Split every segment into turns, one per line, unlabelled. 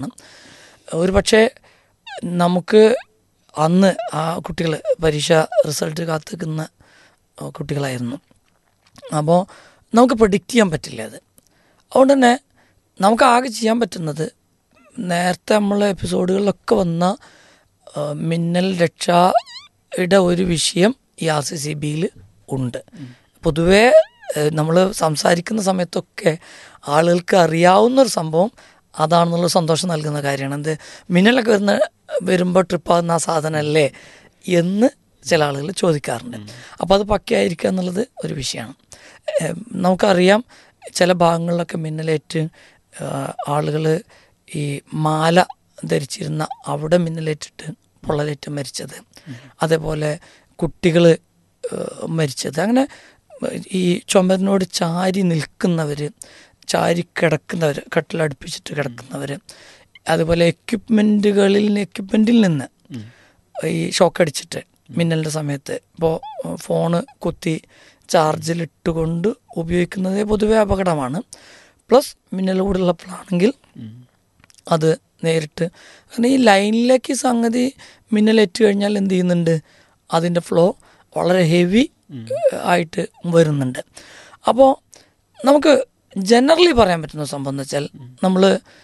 കാര്യമാണ് ഒരു പക്ഷേ നമുക്ക് അന്ന് ആ കുട്ടികൾ പരീക്ഷ റിസൾട്ട് കാത്തിക്കുന്ന കുട്ടികളായിരുന്നു അപ്പോൾ നമുക്ക് പ്രഡിക്റ്റ് ചെയ്യാൻ പറ്റില്ല അത് അതുകൊണ്ട് തന്നെ നമുക്ക് ആകെ ചെയ്യാൻ പറ്റുന്നത് നേരത്തെ നമ്മളെ എപ്പിസോഡുകളിലൊക്കെ വന്ന ആ, മിന്നൽ രക്ഷയുടെ ഒരു വിഷയം ഈ ആർ സി സി ബിയിൽ ഉണ്ട് പൊതുവേ നമ്മൾ സംസാരിക്കുന്ന സമയത്തൊക്കെ ആളുകൾക്ക് അറിയാവുന്ന ഒരു സംഭവം അതാണെന്നുള്ള സന്തോഷം നൽകുന്ന കാര്യമാണ് എന്ത് മിന്നലൊക്കെ വരുന്ന വരുമ്പോൾ ട്രിപ്പാകുന്ന ആ സാധനമല്ലേ എന്ന് ചില ആളുകൾ ചോദിക്കാറുണ്ട് അപ്പോൾ അത് പക്കയായിരിക്കുക എന്നുള്ളത് ഒരു വിഷയമാണ് ഏഹ് നമുക്കറിയാം ചില ഭാഗങ്ങളിലൊക്കെ മിന്നലേറ്റ് ആളുകൾ ഈ മാല ധരിച്ചിരുന്ന അവിടെ മിന്നലേറ്റിട്ട് പൊള്ളലേറ്റ് മരിച്ചത് അതേപോലെ കുട്ടികൾ മരിച്ചത് അങ്ങനെ ഈ ചുമരിനോട് ചാരി നിൽക്കുന്നവർ ചാരി കിടക്കുന്നവർ കട്ടിലടുപ്പിച്ചിട്ട് കിടക്കുന്നവർ അതുപോലെ എക്യുപ്മെൻറ്റുകളിൽ നിന്ന് എക്യുപ്മെൻറ്റിൽ നിന്ന് ഈ ഷോക്ക് അടിച്ചിട്ട് മിന്നലിൻ്റെ സമയത്ത് ഇപ്പോൾ ഫോണ് കുത്തി ചാർജിലിട്ടുകൊണ്ട് ഉപയോഗിക്കുന്നത് പൊതുവെ അപകടമാണ് പ്ലസ് മിന്നൽ കൂടുള്ളപ്പോഴാണെങ്കിൽ അത് നേരിട്ട് കാരണം ഈ ലൈനിലേക്ക് ഈ സംഗതി മിന്നലേറ്റ് കഴിഞ്ഞാൽ എന്ത് ചെയ്യുന്നുണ്ട് അതിൻ്റെ ഫ്ലോ വളരെ ഹെവി ആയിട്ട് വരുന്നുണ്ട് അപ്പോൾ നമുക്ക് ജനറലി പറയാൻ പറ്റുന്ന സംഭവം എന്ന് വെച്ചാൽ നമ്മൾ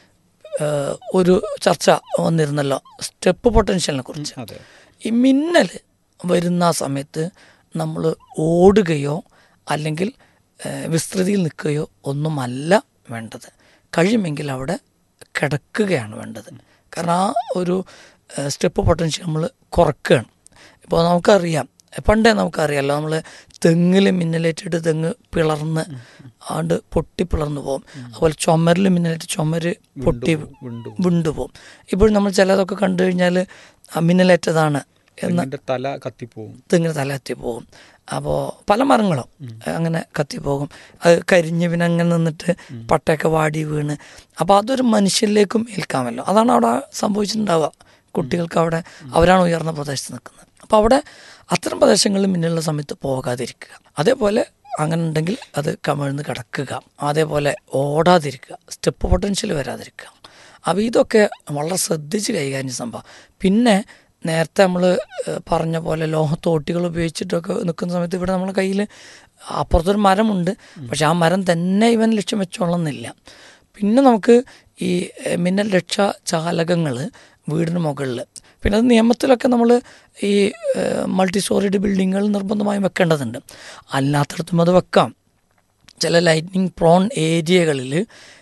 ഒരു ചർച്ച വന്നിരുന്നല്ലോ സ്റ്റെപ്പ് പൊട്ടൻഷ്യലിനെ കുറിച്ച്
അതെ
ഈ മിന്നൽ വരുന്ന ആ സമയത്ത് നമ്മൾ ഓടുകയോ അല്ലെങ്കിൽ ഏഹ്, വിസ്തൃതിയിൽ നിൽക്കുകയോ ഒന്നുമല്ല വേണ്ടത് കഴിയുമെങ്കിൽ അവിടെ കിടക്കുകയാണ് വേണ്ടത് കാരണം ആ ഒരു സ്റ്റെപ്പ് പൊട്ടൻഷ്യൽ നമ്മൾ കുറക്കുകയാണ് ഇപ്പോൾ നമുക്കറിയാം പണ്ടേ നമുക്കറിയാമല്ലോ നമ്മൾ തെങ്ങിൽ മിന്നലേറ്റിട്ട് തെങ്ങ് പിളർന്ന് ആണ്ട് പൊട്ടി പിളർന്നു പോകും അതുപോലെ ചുമരിൽ മിന്നലേറ്റ് ചുമര് പൊട്ടി
വിണ്ടു
വിണ്ടുപോകും ഇപ്പോഴും നമ്മൾ ചിലതൊക്കെ കണ്ടു കഴിഞ്ഞാൽ മിന്നലേറ്റതാണ് എന്ന്
തെങ്ങിന്റെ തല കത്തിപ്പോവും
തെങ്ങിന് തല കത്തിപ്പോകും അപ്പോൾ പല മരങ്ങളും അങ്ങനെ കത്തിപ്പോകും അത് കരിഞ്ഞ് പിന്നെ അങ്ങനെ നിന്നിട്ട് പട്ടയൊക്കെ വാടി വീണ് അപ്പോൾ അതൊരു മനുഷ്യരിലേക്കും ഏൽക്കാമല്ലോ അതാണ് അവിടെ സംഭവിച്ചിട്ടുണ്ടാവുക കുട്ടികൾക്ക് അവിടെ അവരാണ് ഉയർന്ന പ്രദേശത്ത് നിൽക്കുന്നത് അപ്പോൾ അവിടെ അത്തരം പ്രദേശങ്ങളിൽ മിന്നലുള്ള സമയത്ത് പോകാതിരിക്കുക അതേപോലെ അങ്ങനെ ഉണ്ടെങ്കിൽ അത് കമിഴ്ന്ന് കിടക്കുക അതേപോലെ ഓടാതിരിക്കുക സ്റ്റെപ്പ് പൊട്ടൻഷ്യൽ വരാതിരിക്കുക അപ്പോൾ ഇതൊക്കെ വളരെ ശ്രദ്ധിച്ച് കൈകാര്യം സംഭവം പിന്നെ നേരത്തെ നമ്മൾ പറഞ്ഞ പോലെ ലോഹത്തോട്ടികൾ ഉപയോഗിച്ചിട്ടൊക്കെ നിൽക്കുന്ന സമയത്ത് ഇവിടെ നമ്മുടെ കയ്യിൽ അപ്പുറത്തൊരു മരമുണ്ട് പക്ഷെ ആ മരം തന്നെ ഇവൻ ലക്ഷ്യം വെച്ചോളന്നില്ല പിന്നെ നമുക്ക് ഈ എഹ്, മിന്നൽ രക്ഷാ ചാലകങ്ങൾ വീടിന് മുകളിൽ പിന്നെ അത് നിയമത്തിലൊക്കെ നമ്മൾ ഈ മൾട്ടി സ്റ്റോറിഡ് ബിൽഡിങ്ങുകൾ നിർബന്ധമായും വെക്കേണ്ടതുണ്ട് അല്ലാത്തടത്തും അത് വെക്കാം ചില ലൈറ്റ്നിങ് പ്രോൺ ഏരിയകളിൽ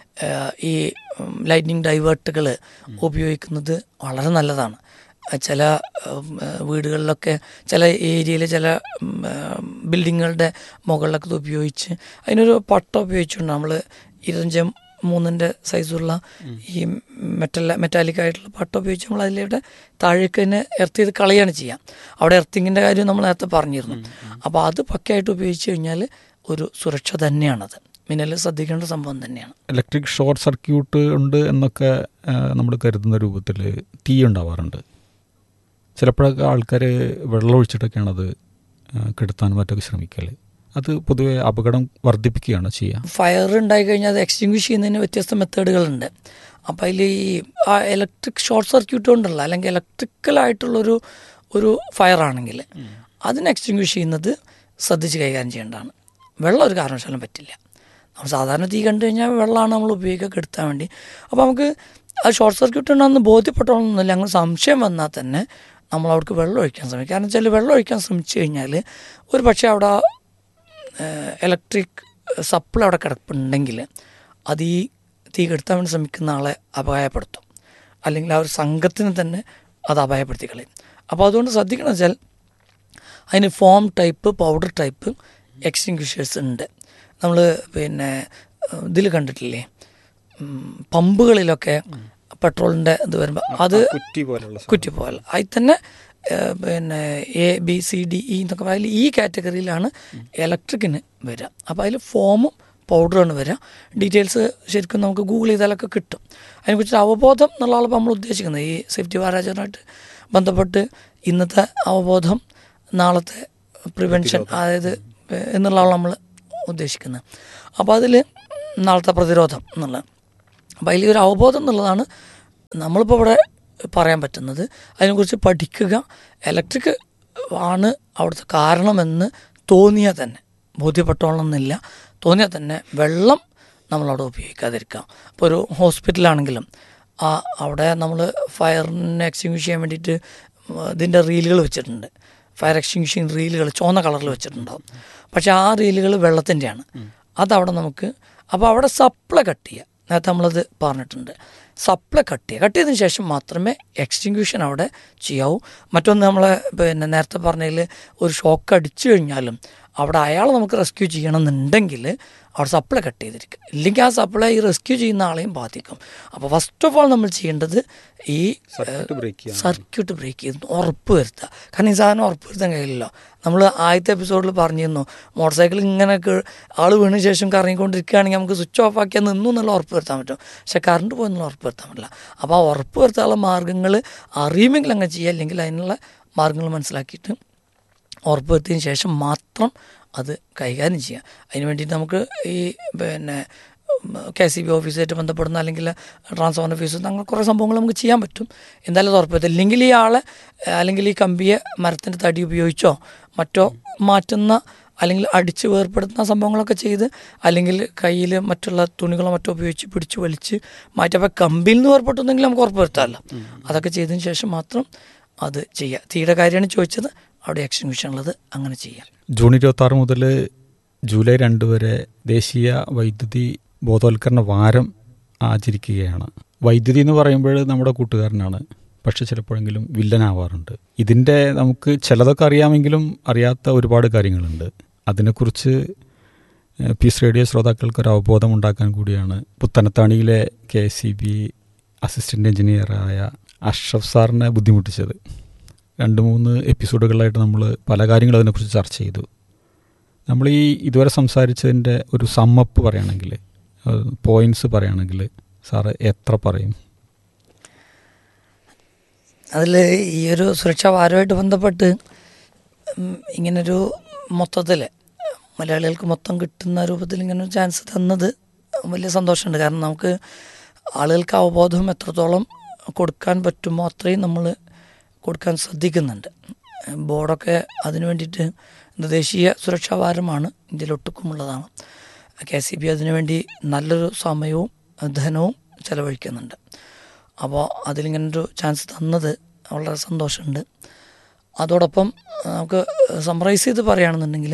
ഈ ലൈറ്റ്നിങ് ഡൈവേർട്ടുകൾ ഉപയോഗിക്കുന്നത് വളരെ നല്ലതാണ് അഹ് ചില ഉം, ഏഹ് വീടുകളിലൊക്കെ ചില ഏരിയയിൽ ചില ഉം, ഏഹ് ബിൽഡിങ്ങുകളുടെ മുകളിലൊക്കെ ഇത് ഉപയോഗിച്ച് അതിനൊരു പട്ട ഉപയോഗിച്ചുകൊണ്ട് നമ്മൾ ഇരുപത്തഞ്ച് മൂന്നിൻ്റെ സൈസുള്ള ഈ മെറ്റൽ മെറ്റാലിക് ആയിട്ടുള്ള പട്ട ഉപയോഗിച്ച് നമ്മൾ അതിലൂടെ താഴേക്ക് തന്നെ എർത്ത് ചെയ്ത് കളയാണ് ചെയ്യാം അവിടെ എർത്തിങ്ങിൻ്റെ കാര്യം നമ്മൾ നേരത്തെ പറഞ്ഞിരുന്നു അപ്പോൾ അത് പക്കയായിട്ട് ഉപയോഗിച്ച് കഴിഞ്ഞാൽ ഒരു സുരക്ഷ തന്നെയാണത് മിന്നൽ ശ്രദ്ധിക്കേണ്ട സംഭവം തന്നെയാണ്
ഇലക്ട്രിക് ഷോർട്ട് സർക്യൂട്ട് ഉണ്ട് എന്നൊക്കെ നമ്മൾ കരുതുന്ന രൂപത്തിൽ തീ ഉണ്ടാവാറുണ്ട് ചിലപ്പോഴൊക്കെ ആൾക്കാർ വെള്ളം ഒഴിച്ചിട്ടൊക്കെയാണ് അത് ആ, കെടുത്താനും മറ്റൊക്കെ ശ്രമിക്കൽ അത് പൊതുവെ അപകടം വർദ്ധിപ്പിക്കുകയാണ് ചെയ്യുക
ഫയർ ഉണ്ടായി കഴിഞ്ഞാൽ അത് എക്സ്റ്റിങ്വിഷ് ചെയ്യുന്നതിന് വ്യത്യസ്ത മെത്തേഡുകളുണ്ട് അപ്പോൾ അതിൽ ഈ ആ ഇലക്ട്രിക് ഷോർട്ട് സർക്യൂട്ട് കൊണ്ടുള്ള അല്ലെങ്കിൽ ഇലക്ട്രിക്കലായിട്ടുള്ളൊരു ഒരു ഫയർ ആണെങ്കിൽ അതിന് എക്സ്റ്റിങ്വിഷ് ചെയ്യുന്നത് ശ്രദ്ധിച്ച് കൈകാര്യം ചെയ്യേണ്ടതാണ് വെള്ളം ഒരു കാരണവശാലും പറ്റില്ല നമ്മൾ സാധാരണ തീ കണ്ടു കഴിഞ്ഞാൽ വെള്ളമാണ് നമ്മൾ ഉപയോഗിക്കുക കെടുത്താൻ വേണ്ടി അപ്പോൾ നമുക്ക് അത് ഷോർട്ട് സർക്യൂട്ട് ഉണ്ടെന്ന് ബോധ്യപ്പെട്ടോളൊന്നുമില്ല അങ്ങനെ സംശയം വന്നാൽ തന്നെ നമ്മൾ അവിടേക്ക് വെള്ളം ഒഴിക്കാൻ ശ്രമിക്കും കാരണം വെച്ചാൽ വെള്ളം ഒഴിക്കാൻ ശ്രമിച്ചു കഴിഞ്ഞാൽ ഒരു പക്ഷേ അവിടെ ഇലക്ട്രിക് സപ്ലൈ അവിടെ കിടപ്പുണ്ടെങ്കിൽ അത് ഈ തീ കെടുത്താൻ വേണ്ടി ശ്രമിക്കുന്ന ആളെ അപായപ്പെടുത്തും അല്ലെങ്കിൽ ആ ഒരു സംഘത്തിന് തന്നെ അത് അപായപ്പെടുത്തി കളയും അപ്പോൾ അതുകൊണ്ട് ശ്രദ്ധിക്കണം വെച്ചാൽ അതിന് foam type powder type extinguishers ഉണ്ട് നമ്മൾ പിന്നെ ഇതിൽ കണ്ടിട്ടില്ലേ ഉം, പമ്പുകളിലൊക്കെ പെട്രോളിൻ്റെ ഇത് വരുമ്പോൾ അത്
കുറ്റി പോലുള്ള
കുറ്റി പോലെ അതിൽ തന്നെ ഏഹ്, പിന്നെ A B C D E എന്നൊക്കെ അതിൽ ഈ കാറ്റഗറിയിലാണ് ഇലക്ട്രിക്കിന് വരിക അപ്പോൾ അതിൽ ഫോമും പൗഡറാണ് വരിക ഡീറ്റെയിൽസ് ശരിക്കും നമുക്ക് ഗൂഗിൾ ചെയ്താലൊക്കെ കിട്ടും അതിനെക്കുറിച്ച് അവബോധം എന്നുള്ള ആളിപ്പോൾ നമ്മൾ ഉദ്ദേശിക്കുന്നത് ഈ സേഫ്റ്റി വാരാജറുമായിട്ട് ബന്ധപ്പെട്ട് ഇന്നത്തെ അവബോധം നാളത്തെ പ്രിവെൻഷൻ അതായത് ഏഹ്, എന്നുള്ളതാണ് നമ്മൾ ഉദ്ദേശിക്കുന്നത് അപ്പോൾ അതിൽ നാളത്തെ പ്രതിരോധം എന്നുള്ളത് അപ്പോൾ അതിൽ ഒരു അവബോധം എന്നുള്ളതാണ് നമ്മളിപ്പോൾ ഇവിടെ പറയാൻ പറ്റുന്നത് അതിനെക്കുറിച്ച് പഠിക്കുക ഇലക്ട്രിക് ആണ് അവിടുത്തെ കാരണമെന്ന് തോന്നിയാൽ തന്നെ ബോധ്യപ്പെട്ടോളണമെന്നില്ല തോന്നിയാൽ തന്നെ വെള്ളം നമ്മളവിടെ ഉപയോഗിക്കാതിരിക്കാം ഇപ്പോൾ ഒരു ഹോസ്പിറ്റലാണെങ്കിലും ആ അവിടെ നമ്മൾ ഫയറിനെ എക്സ്റ്റിങ്വിഷ് ചെയ്യാൻ വേണ്ടിയിട്ട് ഇതിൻ്റെ റീലുകൾ വെച്ചിട്ടുണ്ട് ഫയർ എക്സ്റ്റിങ്വിഷിങ് റീലുകൾ ചുവന്ന കളറിൽ വെച്ചിട്ടുണ്ടാവും പക്ഷേ ആ റീലുകൾ വെള്ളത്തിൻ്റെയാണ് അതവിടെ നമുക്ക് അപ്പോൾ അവിടെ സപ്ലൈ കട്ട് ചെയ്യുക നേരത്തെ നമ്മളത് പറഞ്ഞിട്ടുണ്ട് സപ്ലൈ കട്ട് ചെയ്യുക കട്ട് ചെയ്തതിന് ശേഷം മാത്രമേ എക്സ്റ്റിങ്ക്യൂഷൻ അവിടെ ചെയ്യാവൂ മറ്റൊന്ന് നമ്മൾ പിന്നെ നേരത്തെ പറഞ്ഞതിൽ ഒരു ഷോക്ക് അടിച്ചു കഴിഞ്ഞാലും അവിടെ അയാൾ നമുക്ക് റെസ്ക്യൂ ചെയ്യണമെന്നുണ്ടെങ്കിൽ അവിടെ സപ്ലൈ കട്ട് ചെയ്തിരിക്കും ഇല്ലെങ്കിൽ ആ സപ്ലൈ ഈ റെസ്ക്യൂ ചെയ്യുന്ന ആളെയും ബാധിക്കും അപ്പോൾ ഫസ്റ്റ് ഓഫ് ഓൾ നമ്മൾ ചെയ്യേണ്ടത് ഈ
സർക്യൂട്ട് ബ്രേക്ക് ചെയ്യാൻ
സർക്യൂട്ട് ബ്രേക്ക് ചെയ്ത് ഉറപ്പ് വരുത്തുക കാരണം ഈ സാധനം ഉറപ്പ് വരുത്താൻ കഴിയില്ലല്ലോ നമ്മൾ ആദ്യത്തെ എപ്പിസോഡിൽ പറഞ്ഞിരുന്നു മോട്ടോർ സൈക്കിൾ ഇങ്ങനെ ആൾ വീണ ശേഷം കറങ്ങിക്കൊണ്ടിരിക്കുകയാണെങ്കിൽ നമുക്ക് സ്വിച്ച് ഓഫ് ആക്കിയാൽ നിന്നു എന്നുള്ള ഉറപ്പ് വരുത്താൻ പറ്റും പക്ഷെ കറണ്ട് പോയെന്നുള്ള ഉറപ്പ് വരുത്താൻ പറ്റില്ല അപ്പോൾ ആ ഉറപ്പ് വരുത്താനുള്ള മാർഗ്ഗങ്ങൾ അറിയുമെങ്കിൽ അങ്ങനെ ചെയ്യുക അല്ലെങ്കിൽ അതിനുള്ള മാർഗ്ഗങ്ങൾ മനസ്സിലാക്കിയിട്ട് ഉറപ്പ് വരുത്തിയതിന് ശേഷം മാത്രം അത് കൈകാര്യം ചെയ്യാം അതിന് വേണ്ടിയിട്ട് നമുക്ക് ഈ പിന്നെ കെ സി ബി ഓഫീസായിട്ട് ബന്ധപ്പെടുന്ന അല്ലെങ്കിൽ ട്രാൻസ്ഫോമർ ഓഫീസ് അങ്ങനെ കുറേ സംഭവങ്ങൾ നമുക്ക് ചെയ്യാൻ പറ്റും എന്തായാലും അത് ഉറപ്പ് വരുത്തില്ല ഇല്ലെങ്കിൽ ഈ ആളെ അല്ലെങ്കിൽ ഈ കമ്പിയെ മരത്തിൻ്റെ തടി ഉപയോഗിച്ചോ മറ്റോ മാറ്റുന്ന അല്ലെങ്കിൽ അടിച്ച് വേർപ്പെടുത്തുന്ന സംഭവങ്ങളൊക്കെ ചെയ്ത് അല്ലെങ്കിൽ കയ്യിൽ മറ്റുള്ള തുണികളോ മറ്റോ ഉപയോഗിച്ച് പിടിച്ച് വലിച്ച് മാറ്റപ്പോൾ കമ്പിയിൽ നിന്ന് വേർപ്പെട്ടുന്നെങ്കിൽ നമുക്ക് ഉറപ്പ് വരുത്താമല്ലോ അതൊക്കെ ചെയ്തതിന് ശേഷം മാത്രം അത് ചെയ്യുക തീയുടെ കാര്യമാണ് ചോദിച്ചത് അവിടെ എക്സ്റ്റിങ്വിഷൻ ഉള്ളത് അങ്ങനെ ചെയ്യാം
ജൂൺ ഇരുപത്തി ആറ് മുതൽ ജൂലൈ രണ്ട് വരെ ദേശീയ വൈദ്യുതി ബോധവൽക്കരണ വാരം ആചരിക്കുകയാണ് വൈദ്യുതി എന്ന് പറയുമ്പോൾ നമ്മുടെ കൂട്ടുകാരനാണ് പക്ഷെ ചിലപ്പോഴെങ്കിലും വില്ലനാവാറുണ്ട് ഇതിൻ്റെ നമുക്ക് ചിലതൊക്കെ അറിയാമെങ്കിലും അറിയാത്ത ഒരുപാട് കാര്യങ്ങളുണ്ട് അതിനെക്കുറിച്ച് ഏഹ്, പീസ് റേഡിയോ ശ്രോതാക്കൾക്ക് ഒരു അവബോധം ഉണ്ടാക്കാൻ കൂടിയാണ് പുത്തനത്താണിയിലെ കെ സി ബി അസിസ്റ്റൻ്റ് എഞ്ചിനീയറായ അഷ്റഫ് സാറിനെ ബുദ്ധിമുട്ടിച്ചത് രണ്ട് മൂന്ന് എപ്പിസോഡുകളായിട്ട് നമ്മൾ പല കാര്യങ്ങളും അതിനെക്കുറിച്ച് ചർച്ച ചെയ്തു നമ്മൾ ഈ ഇതുവരെ സംസാരിച്ചതിൻ്റെ ഒരു സമ്മപ്പ് പറയുകയാണെങ്കിൽ പോയിന്റ്സ് പറയുകയാണെങ്കിൽ സാറ് എത്ര പറയും
അതിൽ ഈ ഒരു സുരക്ഷാ വാരമായിട്ട് ബന്ധപ്പെട്ട് ഉം, ഇങ്ങനൊരു മൊത്തത്തിൽ മലയാളികൾക്ക് മൊത്തം കിട്ടുന്ന രൂപത്തിൽ ഇങ്ങനെ ഒരു ചാൻസ് തന്നത് വലിയ സന്തോഷമുണ്ട് കാരണം നമുക്ക് ആളുകൾക്ക് അവബോധം എത്രത്തോളം കൊടുക്കാൻ പറ്റുമോ അത്രയും നമ്മൾ കൊടുക്കാൻ ശ്രദ്ധിക്കുന്നുണ്ട് ബോർഡൊക്കെ അതിനു വേണ്ടിയിട്ട് ഇത് ദേശീയ സുരക്ഷാ വാരമാണ് ഇന്ത്യയിൽ ഒട്ടുക്കുമുള്ളതാണ് കെ സി ബി അതിനുവേണ്ടി നല്ലൊരു സമയവും ധനവും ചെലവഴിക്കുന്നുണ്ട് അപ്പോൾ അതിലിങ്ങനൊരു ചാൻസ് തന്നത് വളരെ സന്തോഷമുണ്ട് അതോടൊപ്പം നമുക്ക് സമ്മറൈസ് ചെയ്ത് പറയുകയാണെന്നുണ്ടെങ്കിൽ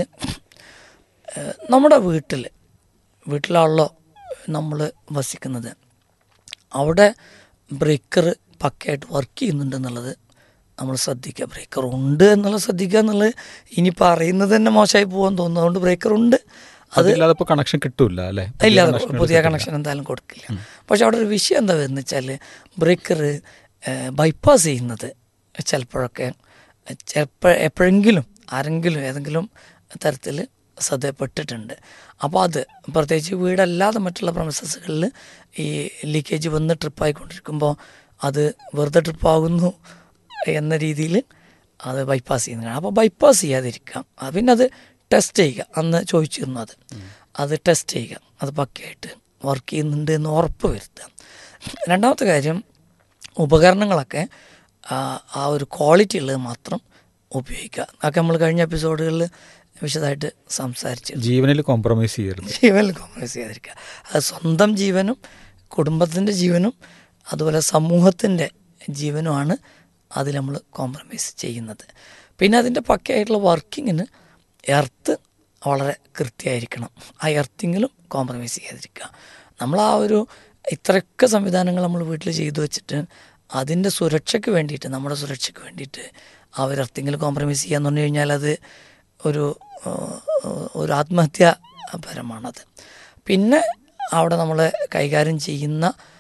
ഏഹ്, നമ്മുടെ വീട്ടിൽ വീട്ടിലാണല്ലോ നമ്മൾ വസിക്കുന്നത് അവിടെ ബ്രേക്കർ പക്കയായിട്ട് വർക്ക് ചെയ്യുന്നുണ്ടെന്നുള്ളത് നമ്മൾ ശ്രദ്ധിക്കുക ബ്രേക്കർ ഉണ്ട് എന്നുള്ളത് ശ്രദ്ധിക്കുക എന്നുള്ളത് ഇനി പറയുന്നത് തന്നെ മോശമായി പോകാൻ തോന്നുന്നു അതുകൊണ്ട് ബ്രേക്കർ ഉണ്ട് അത്
അതില്ലാതെ ഇപ്പോൾ കണക്ഷൻ കിട്ടൂല അല്ലേ
ഇല്ല അത്
connection
പുതിയ
എടുത്തിട്ടില്ല.
കണക്ഷൻ എന്തായാലും കൊടുക്കില്ല പക്ഷെ അവിടെ ഒരു വിഷയം എന്താ വരുന്നത് വെച്ചാൽ ബ്രേക്കർ ബൈപ്പാസ് ചെയ്യുന്നത് ചിലപ്പോഴൊക്കെ ചിലപ്പോൾ എപ്പോഴെങ്കിലും ആരെങ്കിലും ഏതെങ്കിലും തരത്തിൽ ശ്രദ്ധയപ്പെട്ടിട്ടുണ്ട് അപ്പോൾ അത് പ്രത്യേകിച്ച് വീടല്ലാതെ മറ്റുള്ള പ്രൊമസസുകളിൽ ഈ ലീക്കേജ് വന്ന് ട്രിപ്പായിക്കൊണ്ടിരിക്കുമ്പോൾ അത് വെറുതെ ട്രിപ്പാകുന്നു എന്ന രീതിയിൽ അത് ബൈപ്പാസ് ചെയ്യുന്നതാണ് അപ്പോൾ ബൈപ്പാസ് ചെയ്യാതിരിക്കാം അത് പിന്നെ അത് ടെസ്റ്റ് ചെയ്യുക അന്ന് ചോദിച്ചിരുന്നു അത് അത് ടെസ്റ്റ് ചെയ്യുക അത് പക്കയായിട്ട് വർക്ക് ചെയ്യുന്നുണ്ട് എന്ന് ഉറപ്പ് വരുത്തുക രണ്ടാമത്തെ കാര്യം ഉപകരണങ്ങളൊക്കെ ആ, ആ ഒരു ക്വാളിറ്റി ഉള്ളത് മാത്രം ഉപയോഗിക്കുക അതൊക്കെ നമ്മൾ കഴിഞ്ഞ എപ്പിസോഡുകളിൽ വിശദമായിട്ട് സംസാരിച്ചു
ജീവനിൽ കോംപ്രമൈസ് ചെയ്യരുത്
ജീവനിൽ കോംപ്രമൈസ് ചെയ്യാതിരിക്കുക അത് സ്വന്തം ജീവനും കുടുംബത്തിൻ്റെ ജീവനും അതുപോലെ സമൂഹത്തിൻ്റെ ജീവനുമാണ് അതിൽ നമ്മൾ കോംപ്രമൈസ് ചെയ്യുന്നത് പിന്നെ അതിൻ്റെ പക്കയായിട്ടുള്ള വർക്കിങ്ങിന് എർത്ത് വളരെ കൃത്യമായിരിക്കണം ആ എർത്തിങ്ങിലും കോംപ്രമൈസ് ചെയ്യാതിരിക്കുക നമ്മൾ ആ ഒരു ഇത്രയൊക്കെ സംവിധാനങ്ങൾ നമ്മൾ വീട്ടിൽ ചെയ്തു വെച്ചിട്ട് അതിൻ്റെ സുരക്ഷയ്ക്ക് വേണ്ടിയിട്ട് നമ്മുടെ സുരക്ഷയ്ക്ക് വേണ്ടിയിട്ട് ആ ഒരു എർത്തിങ്ങിൽ കോംപ്രമൈസ് ചെയ്യാന്ന് പറഞ്ഞു കഴിഞ്ഞാൽ അത് ഒരു ഏഹ്, ഒരു ആത്മഹത്യ പരമാണത് പിന്നെ അവിടെ നമ്മൾ കൈകാര്യം ചെയ്യുന്ന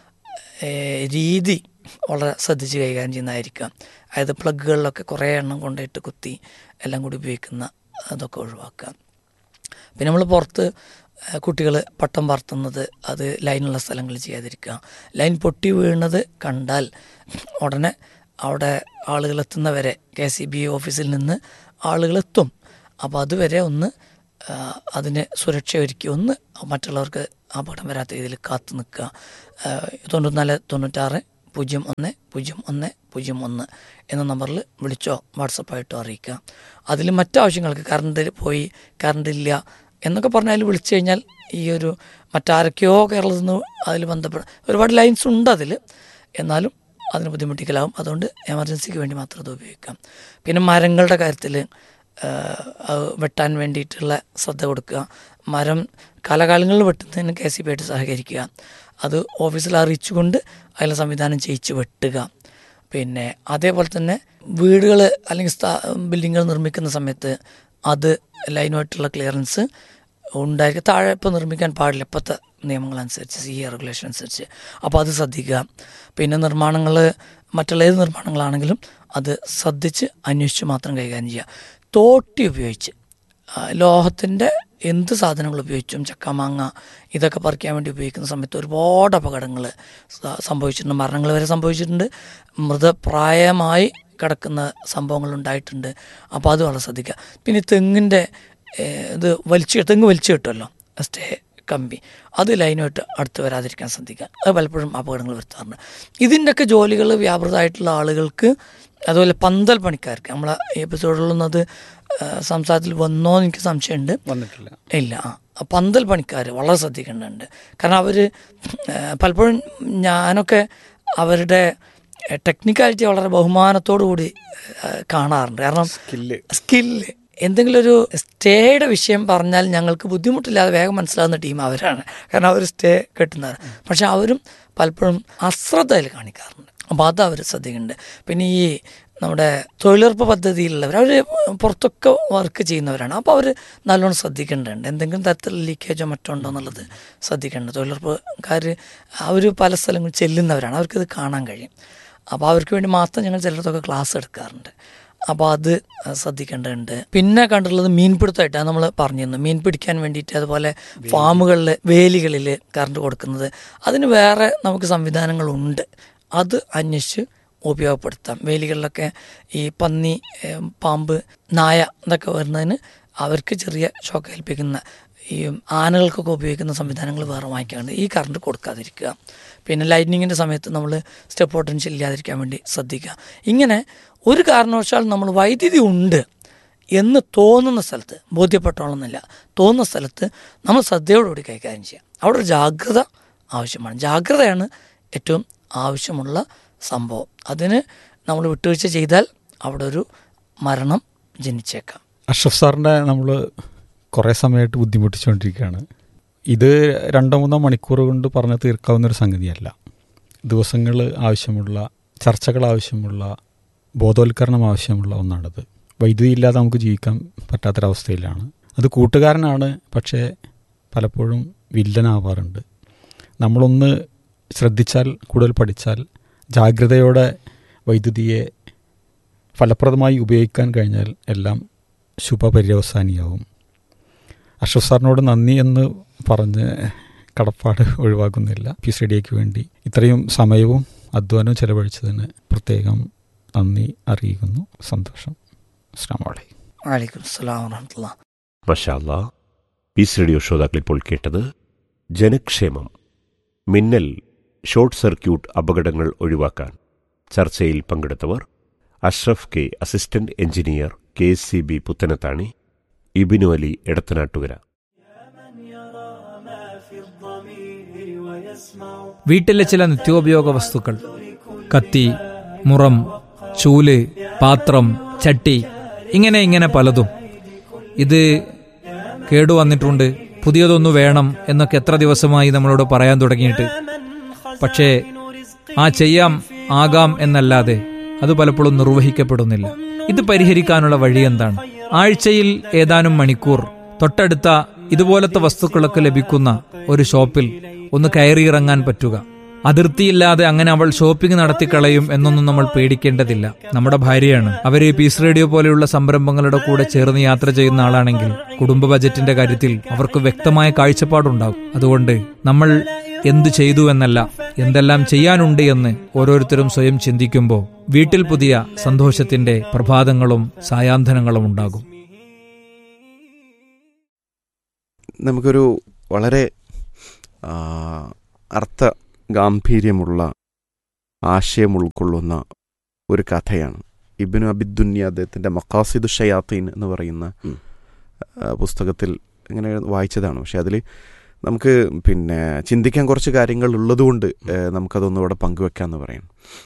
ഏഹ്, രീതി വളരെ ശ്രദ്ധിച്ച് കൈകാര്യം ചെയ്യുന്നതായിരിക്കാം അതായത് പ്ലഗുകളിലൊക്കെ കുറേ എണ്ണം കൊണ്ടുപോയിട്ട് കുത്തി എല്ലാം കൂടി ഉപയോഗിക്കുന്ന അതൊക്കെ ഒഴിവാക്കുക പിന്നെ നമ്മൾ പുറത്ത് കുട്ടികൾ പട്ടം പറത്തുന്നത് അത് ലൈനുള്ള സ്ഥലങ്ങളിൽ ചെയ്യാതിരിക്കുക ലൈൻ പൊട്ടി വീണത് കണ്ടാൽ ഉടനെ അവിടെ ആളുകളെത്തുന്നവരെ കെ സി ബി ഓഫീസിൽ നിന്ന് ആളുകളെത്തും അപ്പോൾ അതുവരെ ഒന്ന് ആ, അതിന് സുരക്ഷ ഒരുക്കി ഒന്ന് മറ്റുള്ളവർക്ക് അപകടം വരാത്ത രീതിയിൽ കാത്തു നിൽക്കുക ആ, തൊണ്ണൂറ്റിനാല് തൊണ്ണൂറ്റാറ് പൂജ്യം ഒന്ന് പൂജ്യം ഒന്ന് പൂജ്യം ഒന്ന് എന്ന നമ്പറിൽ വിളിച്ചോ വാട്സപ്പായിട്ടോ അറിയിക്കുക അതിൽ മറ്റാവശ്യങ്ങൾക്ക് കറണ്ട് പോയി കറണ്ട് ഇല്ല എന്നൊക്കെ പറഞ്ഞാൽ വിളിച്ചു കഴിഞ്ഞാൽ ഈ ഒരു മറ്റാരൊക്കെയോ കേരളത്തിൽ നിന്ന് അതിൽ ബന്ധപ്പെട്ട ഒരുപാട് ലൈൻസ് ഉണ്ട് അതിൽ എന്നാലും അതിന് ബുദ്ധിമുട്ടിക്കലാവും അതുകൊണ്ട് എമർജൻസിക്ക് വേണ്ടി മാത്രം അത് ഉപയോഗിക്കാം പിന്നെ മരങ്ങളുടെ കാര്യത്തിൽ വെട്ടാൻ വേണ്ടിയിട്ടുള്ള ശ്രദ്ധ കൊടുക്കുക മരം കാലകാലങ്ങളിൽ വെട്ടുന്നതിന് കെ സി ബി ആയിട്ട് സഹകരിക്കുക അത് ഓഫീസിൽ അറിയിച്ചുകൊണ്ട് അതിലെ സംവിധാനം ചെയ്യിച്ച് വെട്ടുക പിന്നെ അതേപോലെ തന്നെ വീടുകൾ അല്ലെങ്കിൽ സ്ഥാ ബിൽഡിങ്ങുകൾ നിർമ്മിക്കുന്ന സമയത്ത് അത് ലൈനുമായിട്ടുള്ള ക്ലിയറൻസ് ഉണ്ടായിരിക്കും താഴെ ഇപ്പോൾ നിർമ്മിക്കാൻ പാടില്ല ഇപ്പോഴത്തെ നിയമങ്ങളനുസരിച്ച് സി എ റെഗുലേഷൻ അനുസരിച്ച് അപ്പോൾ അത് ശ്രദ്ധിക്കുക പിന്നെ നിർമ്മാണങ്ങൾ മറ്റുള്ള ഏത് നിർമ്മാണങ്ങളാണെങ്കിലും അത് ശ്രദ്ധിച്ച് അന്വേഷിച്ച് മാത്രം കൈകാര്യം ചെയ്യുക തോട്ടി ഉപയോഗിച്ച് ലോഹത്തിൻ്റെ എന്ത് സാധനങ്ങൾ ഉപയോഗിച്ചും ചക്കമാങ്ങ ഇതൊക്കെ പറിക്കാൻ വേണ്ടി ഉപയോഗിക്കുന്ന സമയത്ത് ഒരുപാട് അപകടങ്ങൾ സംഭവിച്ചിട്ടുണ്ട് മരണങ്ങൾ വരെ സംഭവിച്ചിട്ടുണ്ട് മൃതപ്രായമായി കിടക്കുന്ന സംഭവങ്ങൾ ഉണ്ടായിട്ടുണ്ട് അപ്പോൾ അത് വളരെ ശ്രദ്ധിക്കുക പിന്നെ തെങ്ങിൻ്റെ ഇത് വലിച്ചു തെങ്ങ് വലിച്ചു കിട്ടുമല്ലോ സ്റ്റേ കമ്പി അത് ലൈനുമായിട്ട് അടുത്ത് വരാതിരിക്കാൻ ശ്രദ്ധിക്കുക അത് പലപ്പോഴും അപകടങ്ങൾ വരുത്താറുണ്ട് ഇതിൻ്റെയൊക്കെ ജോലികൾ വ്യാപൃതമായിട്ടുള്ള ആളുകൾക്ക് അതുപോലെ പന്തൽ പണിക്കാർക്ക് നമ്മളെ എപ്പിസോഡിലൊന്നും അത് സംസാരത്തിൽ വന്നോ എന്ന് എനിക്ക് സംശയമുണ്ട്
വന്നിട്ടില്ല
ഇല്ല ആ പന്തൽ പണിക്കാർ വളരെ ശ്രദ്ധിക്കേണ്ടതുണ്ട് കാരണം അവർ പലപ്പോഴും ഞാനൊക്കെ അവരുടെ ടെക്നിക്കാലിറ്റി വളരെ ബഹുമാനത്തോടു കൂടി കാണാറുണ്ട് കാരണം
സ്കില്ല്
സ്കില്ല് എന്തെങ്കിലും ഒരു സ്റ്റേയുടെ വിഷയം പറഞ്ഞാൽ ഞങ്ങൾക്ക് ബുദ്ധിമുട്ടില്ലാതെ വേഗം മനസ്സിലാകുന്ന ടീം അവരാണ് കാരണം അവർ സ്റ്റേ കെട്ടുന്നവർ പക്ഷെ അവരും പലപ്പോഴും അശ്രദ്ധയിൽ കാണിക്കാറുണ്ട് അപ്പോൾ അത് അവർ ശ്രദ്ധിക്കുന്നുണ്ട് പിന്നെ ഈ നമ്മുടെ തൊഴിലുറപ്പ് പദ്ധതിയിലുള്ളവർ അവർ പുറത്തൊക്കെ വർക്ക് ചെയ്യുന്നവരാണ് അപ്പോൾ അവർ നല്ലോണം ശ്രദ്ധിക്കേണ്ടതുണ്ട് എന്തെങ്കിലും തരത്തിലുള്ള ലീക്കേജോ മറ്റോ ഉണ്ടോ എന്നുള്ളത് ശ്രദ്ധിക്കേണ്ടത് തൊഴിലുറപ്പുകാർ അവർ പല സ്ഥലങ്ങളിൽ ചെല്ലുന്നവരാണ് അവർക്കിത് കാണാൻ കഴിയും അപ്പോൾ അവർക്ക് വേണ്ടി മാത്രം ഞങ്ങൾ ചിലർക്കൊക്കെ ക്ലാസ് എടുക്കാറുണ്ട് അപ്പോൾ അത് ശ്രദ്ധിക്കേണ്ടതുണ്ട് പിന്നെ കണ്ടിട്ടുള്ളത് മീൻപിടുത്തമായിട്ട് അത് നമ്മൾ പറഞ്ഞിരുന്നു മീൻ പിടിക്കാൻ വേണ്ടിയിട്ട് അതുപോലെ ഫാമുകളിൽ വേലികളിൽ കറണ്ട് കൊടുക്കുന്നത് അതിന് വേറെ നമുക്ക് സംവിധാനങ്ങളുണ്ട് അത് അന്വേഷിച്ച് ഉപയോഗപ്പെടുത്താം വേലികളിലൊക്കെ ഈ പന്നി പാമ്പ് നായ ഇതൊക്കെ വരുന്നതിന് അവർക്ക് ചെറിയ ഷോക്ക് ഏൽപ്പിക്കുന്ന ഈ ആനകൾക്കൊക്കെ ഉപയോഗിക്കുന്ന സംവിധാനങ്ങൾ വേറെ വാങ്ങിക്കാണ്ട് ഈ കറണ്ട് കൊടുക്കാതിരിക്കുക പിന്നെ ലൈറ്റ്നിങ്ങിൻ്റെ സമയത്ത് നമ്മൾ സ്റ്റെപ്പ് പൊട്ടൻഷ്യൽ ഇല്ലാതിരിക്കാൻ വേണ്ടി ശ്രദ്ധിക്കുക ഇങ്ങനെ ഒരു കാരണവശാലും നമ്മൾ വൈദ്യുതി ഉണ്ട് എന്ന് തോന്നുന്ന സ്ഥലത്ത് ബോധ്യപ്പെട്ടോളന്നില്ല തോന്നുന്ന സ്ഥലത്ത് നമ്മൾ ശ്രദ്ധയോടുകൂടി കൈകാര്യം ചെയ്യുക അവിടെ ഒരു ജാഗ്രത ആവശ്യമാണ് ജാഗ്രതയാണ് ഏറ്റവും ആവശ്യമുള്ള സംഭവം അതിന് നമ്മൾ വിട്ടുവീഴ്ച ചെയ്താൽ അവിടെ ഒരു മരണം ജനിച്ചേക്കാം
അഷ്റഫ് സാറിൻ്റെ നമ്മൾ കുറേ സമയമായിട്ട് ബുദ്ധിമുട്ടിച്ചുകൊണ്ടിരിക്കുകയാണ് ഇത് രണ്ടോ മൂന്നോ മണിക്കൂർ കൊണ്ട് പറഞ്ഞ് തീർക്കാവുന്ന ഒരു സംഗതിയല്ല ദിവസങ്ങൾ ആവശ്യമുള്ള ചർച്ചകൾ ആവശ്യമുള്ള ബോധവൽക്കരണം ആവശ്യമുള്ള ഒന്നാണത് വൈദ്യുതി ഇല്ലാതെ നമുക്ക് ജീവിക്കാൻ പറ്റാത്തൊരവസ്ഥയിലാണ് അത് കൂട്ടുകാരനാണ് പക്ഷേ പലപ്പോഴും വില്ലനാവാറുണ്ട് നമ്മളൊന്ന് ശ്രദ്ധിച്ചാൽ കൂടുതൽ പഠിച്ചാൽ ജാഗ്രതയോടെ വൈദ്യുതിയെ ഫലപ്രദമായി ഉപയോഗിക്കാൻ കഴിഞ്ഞാൽ എല്ലാം ശുഭപര്യവസാനിയാവും അഷ്റഫ് സാറിനോട് നന്ദി എന്ന് പറഞ്ഞ് കടപ്പാട് ഒഴിവാക്കുന്നില്ല പി സി ഡിക്ക് വേണ്ടി ഇത്രയും സമയവും അധ്വാനവും ചെലവഴിച്ചതിന് പ്രത്യേകം നന്ദി അറിയിക്കുന്നു സന്തോഷം അസ്സാം വലൈക്കും
വലൈക്കും അസ്സലാം വറഹമത്തുള്ള
മഷാല്ല പീസ് റേഡിയോ ശ്രോതാക്കൾ ഇപ്പോൾ കേട്ടത് ജനക്ഷേമം മിന്നൽ ഷോർട്ട് സർക്യൂട്ട് അപകടങ്ങൾ ഒഴിവാക്കാൻ ചർച്ചയിൽ പങ്കെടുത്തവർ Ashraf K assistant engineer K S C B Puthanathani Ibinu Ali Edathanattukara
വീട്ടിലെ ചില നിത്യോപയോഗ വസ്തുക്കൾ കത്തി മുറം ചൂല് പാത്രം ചട്ടി ഇങ്ങനെ ഇങ്ങനെ പലതും ഇത് കേടുവന്നിട്ടുണ്ട് പുതിയതൊന്നു വേണം എന്നൊക്കെ എത്ര ദിവസമായി നമ്മളോട് പറയാൻ തുടങ്ങിയിട്ട് പക്ഷേ ആ ചെയ്യാം ആകാം എന്നല്ലാതെ അത് പലപ്പോഴും നിർവഹിക്കപ്പെടുന്നില്ല ഇത് പരിഹരിക്കാനുള്ള വഴി എന്താണ് ആഴ്ചയിൽ ഏതാനും മണിക്കൂർ തൊട്ടടുത്ത ഇതുപോലത്തെ വസ്തുക്കളൊക്കെ ലഭിക്കുന്ന ഒരു ഷോപ്പിൽ ഒന്ന് കയറിയിറങ്ങാൻ പറ്റുക അതിർത്തിയില്ലാതെ അങ്ങനെ അവൾ ഷോപ്പിംഗ് നടത്തിക്കളയും എന്നൊന്നും നമ്മൾ പേടിക്കേണ്ടതില്ല നമ്മുടെ ഭാര്യയാണ് അവര് പീസ് റേഡിയോ പോലെയുള്ള സംരംഭങ്ങളുടെ കൂടെ ചേർന്ന് യാത്ര ചെയ്യുന്ന ആളാണെങ്കിൽ കുടുംബ ബജറ്റിന്റെ കാര്യത്തിൽ അവർക്ക് വ്യക്തമായ കാഴ്ചപ്പാടുണ്ടാകും അതുകൊണ്ട് നമ്മൾ എന്തു ചെയ്തു എന്നല്ല എന്തെല്ലാം ചെയ്യാനുണ്ട് എന്ന് ഓരോരുത്തരും സ്വയം ചിന്തിക്കുമ്പോൾ വീട്ടിൽ പുതിയ സന്തോഷത്തിന്റെ പ്രഭാതങ്ങളും സായാന്തനങ്ങളും ഉണ്ടാകും
നമുക്കൊരു വളരെ ആ, അർത്ഥ ഗാംഭീര്യമുള്ള ആശയം ഉൾക്കൊള്ളുന്ന ഒരു കഥയാണ് ഇബിനു അബിദുന്യ അദ്ദേഹത്തിൻ്റെ മക്കാസിദു ഷയാത്തീൻ എന്ന് പറയുന്ന
ഉം.
ആ, പുസ്തകത്തിൽ ഇങ്ങനെ വായിച്ചതാണ് പക്ഷെ അതിൽ നമുക്ക് പിന്നെ ചിന്തിക്കാൻ കുറച്ച് കാര്യങ്ങൾ ഉള്ളതുകൊണ്ട് ഏഹ്, നമുക്കതൊന്നും ഇവിടെ പങ്കുവെക്കാമെന്ന് പറയാം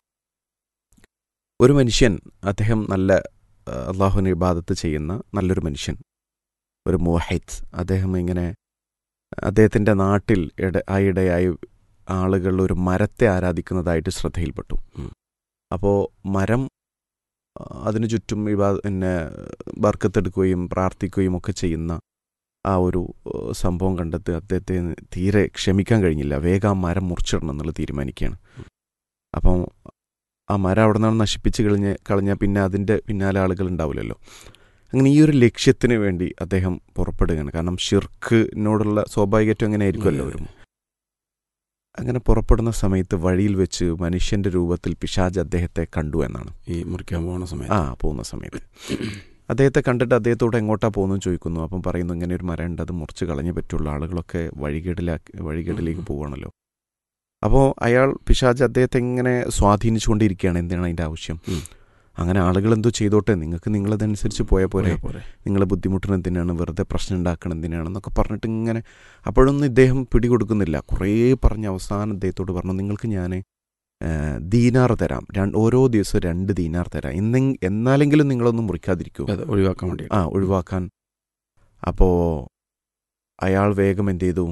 ഒരു മനുഷ്യൻ അദ്ദേഹം നല്ല ഏഹ്, അള്ളാഹുവിന് ഇബാദത്ത് ചെയ്യുന്ന നല്ലൊരു മനുഷ്യൻ ഒരു മോഹൈത്ത് അദ്ദേഹം ഇങ്ങനെ അദ്ദേഹത്തിൻ്റെ നാട്ടിൽ ഇട ആയിടെയായി ആളുകൾ ഒരു മരത്തെ ആരാധിക്കുന്നതായിട്ട് ശ്രദ്ധയിൽപ്പെട്ടു
ഉം.
അപ്പോൾ മരം ആ, അതിനു ചുറ്റും ഇവ പിന്നെ ബർക്കത്തെടുക്കുകയും പ്രാർത്ഥിക്കുകയും ഒക്കെ ചെയ്യുന്ന ആ ഒരു ഏഹ്, സംഭവം കണ്ടെത്തി അദ്ദേഹത്തെ തീരെ ക്ഷമിക്കാൻ കഴിഞ്ഞില്ല വേഗം ആ മരം മുറിച്ചിടണം എന്നുള്ളത് തീരുമാനിക്കുകയാണ് അപ്പം ആ മരം അവിടെ നിന്നാണ് നശിപ്പിച്ച് കളഞ്ഞ് കളഞ്ഞാൽ പിന്നെ അതിൻ്റെ പിന്നാലെ ആളുകൾ ഉണ്ടാവില്ലല്ലോ അങ്ങനെ ഈ ഒരു ലക്ഷ്യത്തിന് വേണ്ടി അദ്ദേഹം പുറപ്പെടുകയാണ് കാരണം ഷിർക്കിനോടുള്ള സ്വാഭാവികത്വം അങ്ങനെ ആയിരിക്കുമല്ലോ ഒരു അങ്ങനെ പുറപ്പെടുന്ന സമയത്ത് വഴിയിൽ വെച്ച് മനുഷ്യന്റെ രൂപത്തിൽ പിശാജ് അദ്ദേഹത്തെ കണ്ടു എന്നാണ്
ഈ മുറിക്കാൻ പോകുന്ന
ആ
സമയത്ത്
പോകുന്ന സമയത്ത് അദ്ദേഹത്തെ കണ്ടിട്ട് അദ്ദേഹത്തോട് എങ്ങോട്ടാ പോകുന്നു ചോദിക്കുന്നു അപ്പം പറയുന്നു ഇങ്ങനെ ഒരു മരം ഉണ്ട് അത് മുറിച്ച് കളഞ്ഞേ പറ്റുള്ളൂ ആളുകളൊക്കെ വഴികേടിലാക്കി വഴികേടിലേക്ക് പോവുകയാണല്ലോ അപ്പോൾ അയാൾ പിശാജ് അദ്ദേഹത്തെ ഇങ്ങനെ സ്വാധീനിച്ചുകൊണ്ടിരിക്കുകയാണ് എന്തിനാണ് അതിൻ്റെ ആവശ്യം
ഉം.
അങ്ങനെ ആളുകൾ എന്തോ ചെയ്തോട്ടെ നിങ്ങൾക്ക് നിങ്ങളതനുസരിച്ച് പോയാൽ പോരെ
പോരെ
നിങ്ങൾ ബുദ്ധിമുട്ടുന്ന എന്തിനാണ് വെറുതെ പ്രശ്നം ഉണ്ടാക്കണം എന്തിനാണെന്നൊക്കെ പറഞ്ഞിട്ട് ഇങ്ങനെ അപ്പോഴൊന്നും ഇദ്ദേഹം പിടികൊടുക്കുന്നില്ല കുറേ പറഞ്ഞ് അവസാനം ഇദ്ദേഹത്തോട് പറഞ്ഞു നിങ്ങൾക്ക് ഞാൻ ദീനാർ തരാം രണ്ട് ഓരോ ദിവസവും രണ്ട് ദീനാർ തരാം എന്നെ എന്നാലെങ്കിലും നിങ്ങളൊന്നും മുറിക്കാതിരിക്കൂ
അത് ഒഴിവാക്കാൻ വേണ്ടി
ആ ഒഴിവാക്കാൻ അപ്പോൾ അയാൾ വേഗം എന്ത് ചെയ്തു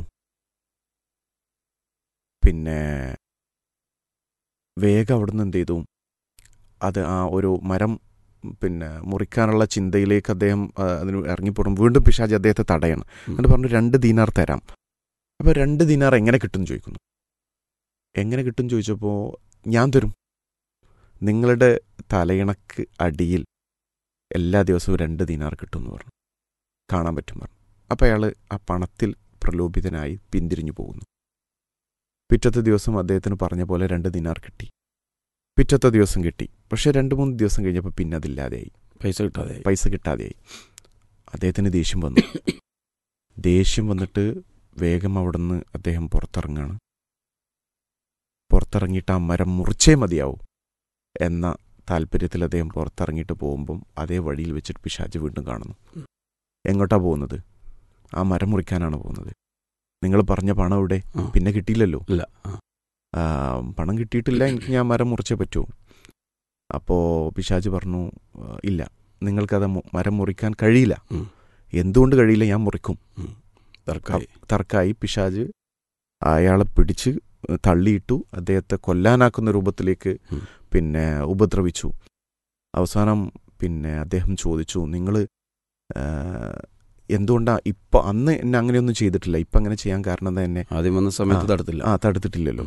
പിന്നെ വേഗം അവിടുന്ന് എന്ത് ചെയ്തു അത് ആ ഒരു മരം പിന്നെ മുറിക്കാനുള്ള ചിന്തയിലേക്ക് അദ്ദേഹം ആ, അതിന് ഇറങ്ങിപ്പോടും വീണ്ടും പിശാജ് അദ്ദേഹത്തെ തടയണം എന്നിട്ട് പറഞ്ഞു രണ്ട് ദീനാർ തരാം അപ്പോൾ രണ്ട് ദീനാർ എങ്ങനെ കിട്ടും എന്ന് ചോദിക്കുന്നു എങ്ങനെ കിട്ടും ചോദിച്ചപ്പോൾ ഞാൻ തരും നിങ്ങളുടെ തലയിണക്ക് അടിയിൽ എല്ലാ ദിവസവും രണ്ട് ദീനാർ കിട്ടും എന്ന് പറഞ്ഞു കാണാൻ പറ്റും പറഞ്ഞു അപ്പോൾ അയാൾ ആ പണത്തിൽ പ്രലോഭിതനായി പിന്തിരിഞ്ഞു പോകുന്നു പിറ്റത്തെ ദിവസം അദ്ദേഹത്തിന് പറഞ്ഞ പോലെ രണ്ട് ദിനാർ കിട്ടി പിറ്റത്തെ ദിവസം കിട്ടി പക്ഷെ രണ്ട് മൂന്ന് ദിവസം കഴിഞ്ഞപ്പോൾ പിന്നെ അതില്ലാതെയായി
പൈസ കിട്ടാതെ
പൈസ കിട്ടാതെയായി അദ്ദേഹത്തിന് ദേഷ്യം വന്നു ദേഷ്യം വന്നിട്ട് വേഗം അവിടുന്ന് അദ്ദേഹം പുറത്തിറങ്ങാണ് പുറത്തിറങ്ങിയിട്ട് ആ മരം മുറിച്ചേ മതിയാവും എന്ന താല്പര്യത്തിൽ അദ്ദേഹം പുറത്തിറങ്ങിയിട്ട് പോകുമ്പം അതേ വഴിയിൽ വെച്ചിട്ട് പിശാജ് വീണ്ടും കാണുന്നു എങ്ങോട്ടാ പോകുന്നത് ആ മരം മുറിക്കാനാണ് പോകുന്നത് നിങ്ങൾ പറഞ്ഞ പണം ഇവിടെ
ആ.
പിന്നെ കിട്ടിയില്ലല്ലോ
ഇല്ല ആ.
ആ, പണം കിട്ടിയിട്ടില്ല എനിക്ക് ഞാൻ മരം മുറിച്ചേ പറ്റൂ അപ്പോൾ പിശാജ് പറഞ്ഞു "ആ, ഇല്ല നിങ്ങൾക്കത് മു- മരം മുറിക്കാൻ കഴിയില്ല
ഉം.
എന്തുകൊണ്ട് കഴിയില്ല ഞാൻ മുറിക്കും
തർക്കമായി
തർക്കായി പിശാജ് അയാളെ പിടിച്ച് തള്ളിയിട്ടു അദ്ദേഹത്തെ കൊല്ലാനാക്കുന്ന രൂപത്തിലേക്ക്
ഉം.
പിന്നെ ഉപദ്രവിച്ചു അവസാനം പിന്നെ അദ്ദേഹം ചോദിച്ചു നിങ്ങൾ എന്തുകൊണ്ടാ ഇപ്പൊ അന്ന് എന്നെ അങ്ങനെയൊന്നും ചെയ്തിട്ടില്ല ഇപ്പൊ അങ്ങനെ ചെയ്യാൻ കാരണം എന്താ എന്നെ
ആദ്യം വന്ന സമയത്ത്
ആ.
തടുത്തില്ല
ആ തടുത്തിട്ടില്ലല്ലോ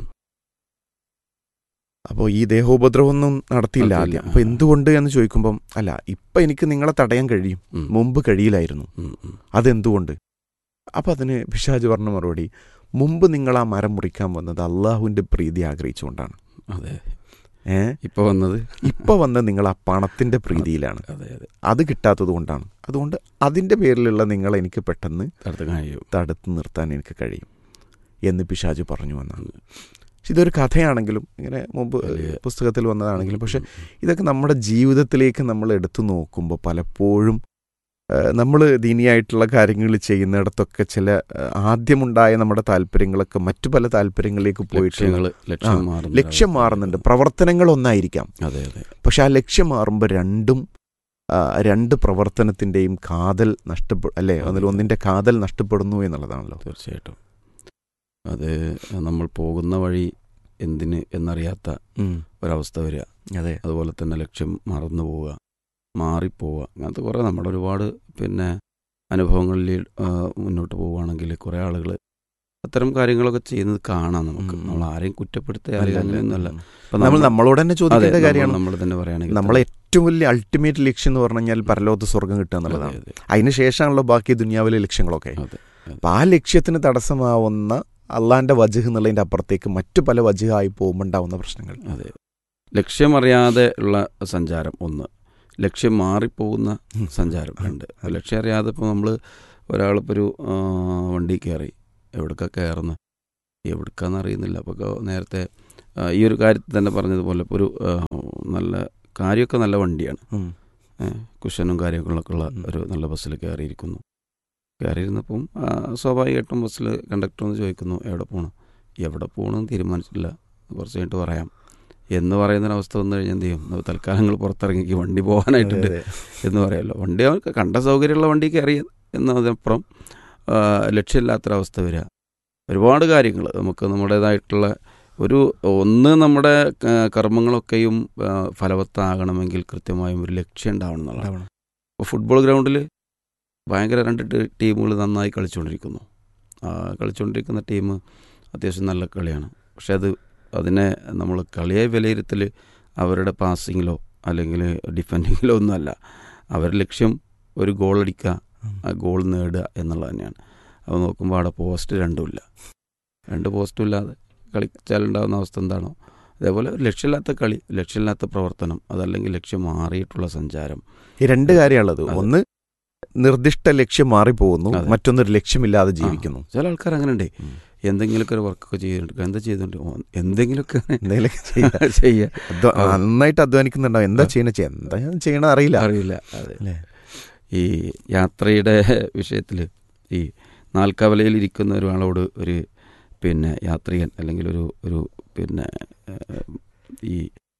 അപ്പോൾ ഈ ദേഹോപദ്രവമൊന്നും നടത്തിയില്ല
നടത്തിയില്ല.
ആദ്യം അപ്പൊ
ആ.
എന്തുകൊണ്ട് എന്ന് ചോദിക്കുമ്പം അല്ല ഇപ്പൊ എനിക്ക് നിങ്ങളെ തടയാൻ കഴിയും
ഉം.
മുമ്പ് കഴിയില്ലായിരുന്നു
ഉം, ഉം.
അതെന്തുകൊണ്ട് അപ്പൊ അതിന് പിശാജ് പറഞ്ഞ മറുപടി മുമ്പ് നിങ്ങൾ ആ മരം മുറിക്കാൻ വന്നത് അള്ളാഹുവിന്റെ പ്രീതി ആഗ്രഹിച്ചുകൊണ്ടാണ്
അതെ
ഏ
ഇപ്പൊ വന്നത്
ഇപ്പൊ വന്ന് നിങ്ങൾ ആ പണത്തിന്റെ പ്രീതിയിലാണ്
അതെ അതെ
അത് കിട്ടാത്തത് കൊണ്ടാണ് അതുകൊണ്ട് അതിന്റെ പേരിലുള്ള നിങ്ങൾ എനിക്ക് പെട്ടെന്ന്
തടുത്ത് കഴിയും
തടുത്ത് നിർത്താൻ എനിക്ക് കഴിയും എന്ന് പിശാജ് പറഞ്ഞു എന്നാണ് പക്ഷെ ഇതൊരു കഥയാണെങ്കിലും ഇങ്ങനെ മുമ്പ്
വലിയ-
പുസ്തകത്തിൽ വന്നതാണെങ്കിലും പക്ഷെ ഇതൊക്കെ നമ്മുടെ ജീവിതത്തിലേക്ക് നമ്മൾ എടുത്തു നോക്കുമ്പോൾ പലപ്പോഴും നമ്മൾ ദീനിയായിട്ടുള്ള കാര്യങ്ങൾ ചെയ്യുന്നിടത്തൊക്കെ ചില ആ, ആദ്യമുണ്ടായ നമ്മുടെ താല്പര്യങ്ങളൊക്കെ മറ്റു പല താല്പര്യങ്ങളിലേക്ക് പോയിട്ട്
ലക്ഷ്യങ്ങള് ലക്ഷ്യം
ആ,
മാറുന്നു
ലക്ഷ്യം മാറുന്നുണ്ട് പ്രവർത്തനങ്ങൾ ഒന്നായിരിക്കാം
അതെ അതെ
പക്ഷെ ആ ലക്ഷ്യം മാറുമ്പോൾ രണ്ടും ആ, രണ്ട് പ്രവർത്തനത്തിൻ്റെയും കാതൽ നഷ്ടപ്പെടും അല്ലേ അതിൽ ഒന്നിൻ്റെ കാതൽ നഷ്ടപ്പെടുന്നു എന്നുള്ളതാണല്ലോ
തീർച്ചയായിട്ടും അത് നമ്മൾ പോകുന്ന വഴി എന്തിന് എന്നറിയാത്ത
ഉം.
ഒരവസ്ഥ വരിക
അതെ
അതുപോലെ തന്നെ ലക്ഷ്യം മറന്നു പോവുക മാറിപ്പോവുക അങ്ങനത്തെ കുറേ നമ്മുടെ ഒരുപാട് പിന്നെ അനുഭവങ്ങളിൽ ആ, മുന്നോട്ട് പോവുകയാണെങ്കിൽ കുറേ ആളുകൾ അത്തരം കാര്യങ്ങളൊക്കെ ചെയ്യുന്നത് കാണാം നമുക്ക്
ഉം.
നമ്മൾ ആരെയും കുറ്റപ്പെടുത്തുക ആരെയും അങ്ങനെയൊന്നുമല്ല
ഉം.
ഇപ്പൊ
നമ്മൾ നമ്മളോട് തന്നെ
അതെ,
ചോദിക്കേണ്ട
നമ്മൾ-
കാര്യമാണ്
നമ്മൾ തന്നെ പറയുകയാണെങ്കിൽ
നമ്മളെ ഏറ്റവും വലിയ അൾട്ടിമേറ്റ് ലക്ഷ്യം എന്ന് പറഞ്ഞു കഴിഞ്ഞാൽ പരലോകത്ത് സ്വർഗം കിട്ടുക
അതെ,
എന്നുള്ളതാണ്
അതെ,
അതിന് ശേഷമാണല്ലോ ബാക്കി ദുനിയാവിലെ ലക്ഷ്യങ്ങളൊക്കെ
അതെ,
അപ്പം ആ ലക്ഷ്യത്തിന് തടസ്സമാവുന്ന അള്ളാന്റെ വജഹ് എന്നുള്ളതിന്റെ അപ്പുറത്തേക്ക് മറ്റു പല വജഹായി പോകുമ്പോൾ ഉണ്ടാവുന്ന പ്രശ്നങ്ങൾ
അതെ ലക്ഷ്യമറിയാതെ ഉള്ള സഞ്ചാരം ഒന്ന് ലക്ഷ്യം മാറിപ്പോകുന്ന
ഉം.
സഞ്ചാരം രണ്ട്
അതെ.
ലക്ഷ്യം അറിയാതെ ഇപ്പോൾ നമ്മൾ ഒരാളിപ്പോൾ ഒരു ആ, വണ്ടി കയറി എവിടേക്കാ കയറുന്നത് എവിടേക്കാന്ന് അറിയുന്നില്ല അപ്പോൾ നേരത്തെ ആ, ഈ ഒരു കാര്യത്തിൽ തന്നെ പറഞ്ഞതുപോലെ ഇപ്പോൾ ഒരു ആ, നല്ല കാര്യമൊക്കെ നല്ല വണ്ടിയാണ്
ഉം.
ഏ, കുഷനും കാര്യങ്ങളൊക്കെ ഉള്ള
ഉം.
ഒരു നല്ല ബസ്സിൽ കയറിയിരിക്കുന്നു കയറിയിരുന്നപ്പം ആ, സ്വാഭാവികമായിട്ടും ബസ്സിൽ കണ്ടക്ടർ ഒന്ന് ചോദിക്കുന്നു എവിടെ പോകണം എവിടെ പോകണമെന്ന് തീരുമാനിച്ചിട്ടില്ല കുറച്ച് കഴിഞ്ഞിട്ട് പറയാം എന്ന് പറയുന്നൊരവസ്ഥ വന്നു കഴിഞ്ഞാൽ എന്ത് ചെയ്യും നമ്മൾ തൽക്കാലം നിങ്ങൾ പുറത്തിറങ്ങി വണ്ടി പോകാനായിട്ടുണ്ട്
അതെ,
എന്ന് പറയാമല്ലോ വണ്ടി അവർക്ക് കണ്ട സൗകര്യമുള്ള വണ്ടി കയറി എന്നതിനപ്പുറം ആ, ലക്ഷ്യമില്ലാത്തൊരവസ്ഥ വരിക ഒരുപാട് കാര്യങ്ങൾ നമുക്ക് നമ്മുടേതായിട്ടുള്ള ഒരു ഒന്ന് നമ്മുടെ ആ, കർമ്മങ്ങളൊക്കെയും ആ, ഫലവത്താകണമെങ്കിൽ കൃത്യമായും ഒരു ലക്ഷ്യം ഉണ്ടാവണം എന്നുള്ളതാണ്
ഉണ്ടാവണം.
ഇപ്പോൾ ഫുട്ബോൾ ഗ്രൗണ്ടിൽ ഭയങ്കര രണ്ട് ടീ- ടീമുകൾ നന്നായി കളിച്ചുകൊണ്ടിരിക്കുന്നു ആ, കളിച്ചുകൊണ്ടിരിക്കുന്ന ടീം അത്യാവശ്യം നല്ല കളിയാണ് പക്ഷെ അത് അതിനെ നമ്മൾ കളിയെ വിലയിരുത്തൽ അവരുടെ പാസിങ്ങിലോ അല്ലെങ്കിൽ ഡിഫെൻഡിങ്ങിലോ ഒന്നുമല്ല അവരുടെ ലക്ഷ്യം ഒരു ഗോൾ അടിക്കുക
ഉം.
ആ ഗോൾ നേടുക എന്നുള്ളത് തന്നെയാണ് അത് നോക്കുമ്പോൾ അവിടെ പോസ്റ്റ് രണ്ടുമില്ല രണ്ട് പോസ്റ്റും ഇല്ലാതെ കളിച്ചാലുണ്ടാകുന്ന അവസ്ഥ എന്താണോ അതേപോലെ ഒരു ലക്ഷ്യമില്ലാത്ത കളി ലക്ഷ്യമില്ലാത്ത പ്രവർത്തനം അതല്ലെങ്കിൽ ലക്ഷ്യം മാറിയിട്ടുള്ള സഞ്ചാരം
ഈ രണ്ട് കാര്യമുള്ളത്
അതെ.
ഒന്ന് നിർദ്ദിഷ്ട ലക്ഷ്യം മാറിപ്പോകുന്നു
അതെ.
മറ്റൊന്നൊരു ലക്ഷ്യമില്ലാതെ ജീവിക്കുന്നു
ചില ആൾക്കാർ അങ്ങനെ ഉണ്ട്
ഉം.
എന്തെങ്കിലുമൊക്കെ ഒരു വർക്കൊക്കെ ചെയ്തിട്ടുണ്ട് എന്താ ചെയ്തുകൊണ്ട് ഓ, എന്തെങ്കിലുമൊക്കെ
എന്തെങ്കിലുമൊക്കെ ചെയ്യുക.
ചെയ്യുക
അധ്വ-
ആ.
നന്നായിട്ട് അധ്വാനിക്കുന്നുണ്ടാവും എന്താ ചെയ്യണ ചെയ്യാം എന്താ ഞാൻ ചെയ്യണ അറിയില്ല
അറിയില്ല അതെ
അല്ലേ?
ഈ യാത്രയുടെ വിഷയത്തിൽ ഈ നാൽക്കവലയിൽ ഇരിക്കുന്ന ഒരാളോട് ഒരു പിന്നെ യാത്രികൻ അല്ലെങ്കിൽ ഒരു ഒരു പിന്നെ ഏഹ്, ഈ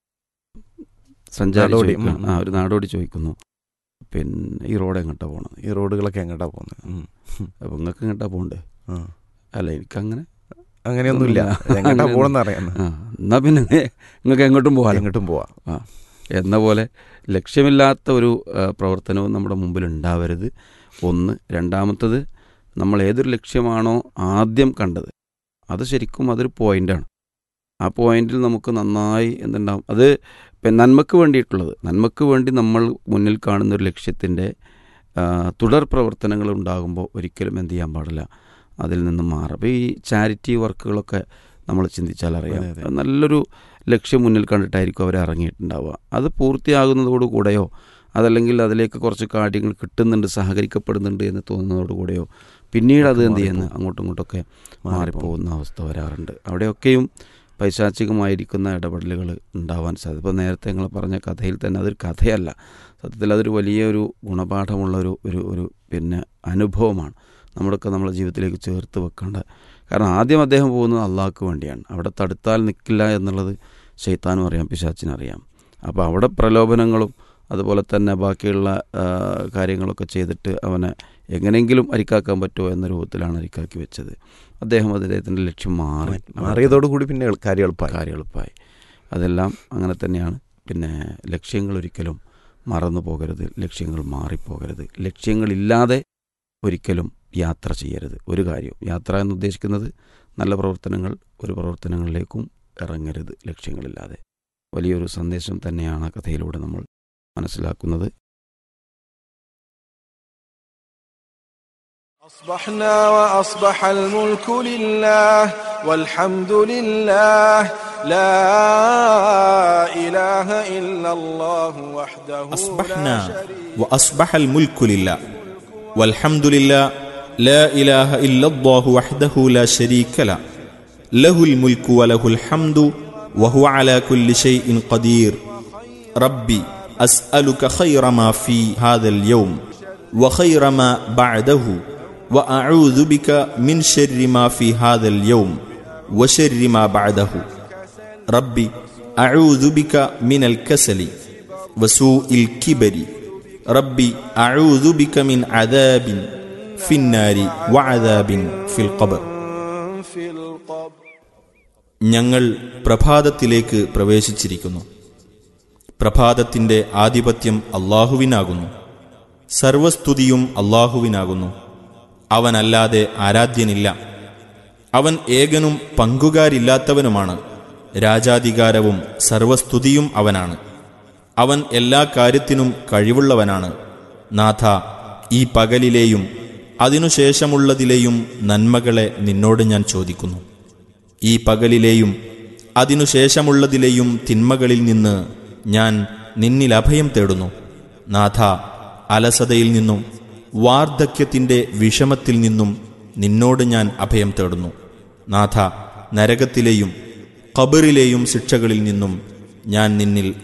സഞ്ചാരി
നാടോടി,
ചോദിക്കുന്നു.
ഉം, ഉം.
ആ ഒരു നാടോടി ചോദിക്കുന്നു പിന്നെ ഈ റോഡ് എങ്ങോട്ടാ പോണത്
ഈ റോഡുകളൊക്കെ എങ്ങോട്ടാ പോകുന്നത് ഉം.
അപ്പോൾ നിങ്ങൾക്ക് എങ്ങോട്ടാ പോകണ്ടേ
ആ.
അല്ല എനിക്കങ്ങനെ
അങ്ങനെയൊന്നുമില്ല
ഒന്നുമില്ല.
എങ്ങോട്ടാ
അങ്ങനെ-
പോകണമെന്ന് അറിയാം
ആ എന്നാ പിന്നെ നിങ്ങൾക്ക് എങ്ങോട്ടും പോകാലോ
എങ്ങോട്ടും പോവാ
എന്ന പോലെ ലക്ഷ്യമില്ലാത്ത ഒരു ആ, പ്രവർത്തനവും നമ്മുടെ മുമ്പിൽ ഉണ്ടാവരുത് ഒന്ന് രണ്ടാമത്തത് നമ്മൾ ഏതൊരു ലക്ഷ്യമാണോ ആദ്യം കണ്ടത് അത് ശരിക്കും അതൊരു പോയിൻ്റാണ് ആ പോയിന്റിൽ നമുക്ക് നന്നായി എന്തുണ്ടാവും അത് ഇപ്പം നന്മക്ക് വേണ്ടിയിട്ടുള്ളത് നന്മക്ക് വേണ്ടി നമ്മൾ മുന്നിൽ കാണുന്ന ഒരു ലക്ഷ്യത്തിൻ്റെ ആ, തുടർ പ്രവർത്തനങ്ങൾ ഉണ്ടാകുമ്പോൾ ഒരിക്കലും എന്ത് ചെയ്യാൻ പാടില്ല അതിൽ നിന്നും മാറും അപ്പോൾ ഈ ചാരിറ്റി വർക്കുകളൊക്കെ നമ്മൾ ചിന്തിച്ചാൽ അറിയാം
അതെ, അതെ.
അത് നല്ലൊരു ലക്ഷ്യം മുന്നിൽ കണ്ടിട്ടായിരിക്കും അവർ ഇറങ്ങിയിട്ടുണ്ടാവുക അത് പൂർത്തിയാകുന്നതോടുകൂടെയോ അതല്ലെങ്കിൽ അതിലേക്ക് കുറച്ച് കാര്യങ്ങൾ കിട്ടുന്നുണ്ട് സഹകരിക്കപ്പെടുന്നുണ്ട് എന്ന് തോന്നുന്നതോടുകൂടെയോ പിന്നീട് അത് എന്ത് ചെയ്യുന്നു
മാറിപ്പോകും.
അങ്ങോട്ടും ഇങ്ങോട്ടൊക്കെ
മാറിപ്പോകും.
മാറിപ്പോകുന്ന അവസ്ഥ വരാറുണ്ട് അവിടെയൊക്കെയും പൈശാചികമായിരിക്കുന്ന ഇടപെടലുകൾ ഉണ്ടാവാൻ സാധ്യത ഇപ്പോൾ നേരത്തെ നിങ്ങൾ പറഞ്ഞ കഥയിൽ തന്നെ അതൊരു കഥയല്ല സത്യത്തിൽ അതൊരു വലിയൊരു ഗുണപാഠമുള്ള ഒരു ഒരു ഒരു പിന്നെ അനുഭവമാണ് നമ്മുടെയൊക്കെ നമ്മുടെ ജീവിതത്തിലേക്ക് ചേർത്ത് വെക്കേണ്ട കാരണം ആദ്യം അദ്ദേഹം പോകുന്നത് അള്ളാഹ്ക്ക് വേണ്ടിയാണ് അവിടെ തടുത്താൽ നിൽക്കില്ല എന്നുള്ളത് ശൈത്താനും അറിയാം പിശാച്ചിനും അറിയാം അപ്പോൾ അവിടെ പ്രലോഭനങ്ങളും അതുപോലെ തന്നെ ബാക്കിയുള്ള ആ, കാര്യങ്ങളൊക്കെ ചെയ്തിട്ട് അവനെ എങ്ങനെയെങ്കിലും അരിക്കാക്കാൻ പറ്റുമോ എന്ന രൂപത്തിലാണ് അരിക്കാക്കി വെച്ചത് അദ്ദേഹം അദ്ദേഹത്തിൻ്റെ ലക്ഷ്യം മാറി
മാറിയതോടുകൂടി പിന്നെ എളു- കാര്യം എളുപ്പമായി
കാര്യം എളുപ്പമായി അതെല്ലാം അങ്ങനെ തന്നെയാണ് പിന്നെ ലക്ഷ്യങ്ങൾ ഒരിക്കലും മറന്നു പോകരുത് ലക്ഷ്യങ്ങൾ മാറിപ്പോകരുത് ലക്ഷ്യങ്ങളില്ലാതെ ഒരിക്കലും യാത്ര ചെയ്യരുത് ഒരു കാര്യം യാത്ര എന്ന് ഉദ്ദേശിക്കുന്നത് നല്ല പ്രവർത്തനങ്ങൾ ഒരു പ്രവർത്തനങ്ങളിലേക്കും ഇറങ്ങരുത് ലക്ഷ്യങ്ങളില്ലാതെ വലിയൊരു സന്ദേശം തന്നെയാണ് ആ കഥയിലൂടെ നമ്മൾ മനസ്സിലാക്കുന്നത്
أصبحنا وأصبح الملك لله والحمد لله لا إله إلا الله وحده لا
أصبحنا
شريك
وأصبح الملك لله والحمد لله لا إله إلا الله وحده لا شريك له له الملك وله الحمد وهو على كل شيء قدير ربي أسألك خير ما في هذا اليوم وخير ما بعده وأعوذ بك من شر ما في هذا اليوم وشر ما بعده ربي أعوذ بك من الكسل وسوء الكبر ربي أعوذ بك من عذاب في النار وعذاب في القبر
في القبر
ഞങ്ങൾ പ്രഭാതത്തിലേക്ക് പ്രവേശിച്ചിരിക്കുന്നു പ്രഭാതത്തിന്റെ ആധിപത്യം അള്ളാഹുവിനാകുന്നു സർവസ്തുതിയും അള്ളാഹുവിനാകുന്നു അവനല്ലാതെ ആരാധ്യനില്ല അവൻ ഏകനും പങ്കുകാരില്ലാത്തവനുമാണ് രാജാധികാരവും സർവസ്തുതിയും അവനാണ് അവൻ എല്ലാ കാര്യത്തിനും കഴിവുള്ളവനാണ് നാഥ ഈ പകലിലെയും അതിനുശേഷമുള്ളതിലെയും നന്മകളെ നിന്നോട് ഞാൻ ചോദിക്കുന്നു ഈ പകലിലെയും അതിനുശേഷമുള്ളതിലെയും തിന്മകളിൽ നിന്ന് ഞാൻ നിന്നിൽ അഭയം തേടുന്നു നാഥ അലസതയിൽ നിന്നും വാർദ്ധക്യത്തിൻ്റെ വിഷമത്തിൽ നിന്നും നിന്നോട് ഞാൻ അഭയം തേടുന്നു നാഥ നരകത്തിലെയും ഖബറിലെയും ശിക്ഷകളിൽ നിന്നും ഞാൻ നിന്നിൽ